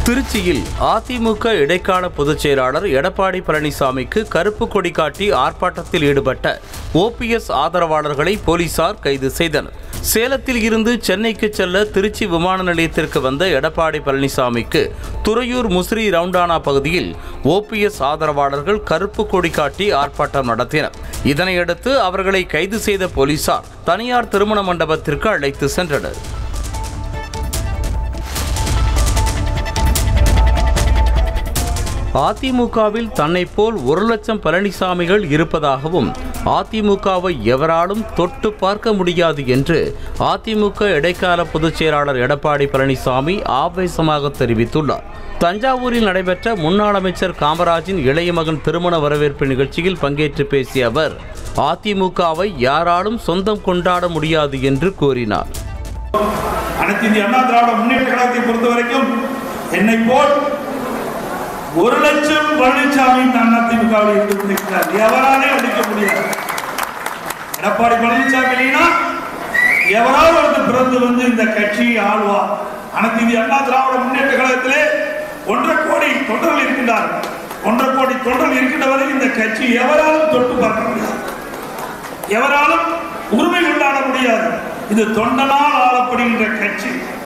திருச்சியில் அதிமுக இடைக்கால பொதுச் செயலாளர் எடப்பாடி பழனிசாமிக்கு கருப்பு கொடி காட்டி ஆர்ப்பாட்டத்தில் ஈடுபட்ட ஓபிஎஸ் ஆதரவாளர்களை போலீசார் கைது செய்தனர் சேலத்தில் இருந்து சென்னைக்கு செல்ல திருச்சி விமான நிலையத்திற்கு வந்த எடப்பாடி பழனிசாமிக்கு துறையூர் முசிறி ரவுண்டானா பகுதியில் ஓபிஎஸ் ஆதரவாளர்கள் கருப்பு கொடி காட்டி ஆர்ப்பாட்டம் நடத்தினர் இதனையடுத்து அவர்களை கைது செய்த போலீசார் தனியார் திருமண மண்டபத்திற்கு அழைத்து சென்றனர் அதிமுகவில் தன்னை போல் ஒரு லட்சம் பழனிசாமிகள் இருப்பதாகவும் அதிமுகவை எவராலும் தொட்டு பார்க்க முடியாது என்று அதிமுக இடைக்கால பொதுச் செயலாளர் எடப்பாடி பழனிசாமி ஆவேசமாக தெரிவித்துள்ளார் தஞ்சாவூரில் நடைபெற்ற முன்னாள் அமைச்சர் காமராஜின் இளைய மகன் திருமண வரவேற்பு நிகழ்ச்சியில் பங்கேற்று பேசிய அவர் அதிமுகவை யாராலும் சொந்தம் கொண்டாட முடியாது என்று கூறினார் அனைத்து இந்திய அண்ணா திராவிட முன்னேற்ற கழகத்தை பொறுத்த வரைக்கும் என்னை போல் ஒரு லட்சம் பழனிசாமி தான் அதிமுகவில் இருந்து கொண்டிருக்கிறார் எவராலே அடிக்க முடியாது எடப்பாடி பழனிசாமி இல்லைன்னா எவரால் ஒருத்தர் பிறந்து வந்து இந்த கட்சியை ஆழ்வார் அனைத்து இந்திய அண்ணா திராவிட முன்னேற்ற கழகத்திலே ஒன்றரை கோடி தொண்டர்கள் இருக்கின்றார்கள் ஒன்றரை கோடி தொண்டர்கள் இருக்கின்ற வரை இந்த கட்சி எவராலும் தொட்டு பார்க்க முடியாது எவராலும் உரிமை கொண்டாட முடியாது இது தொண்டனால் ஆளப்படுகின்ற கட்சி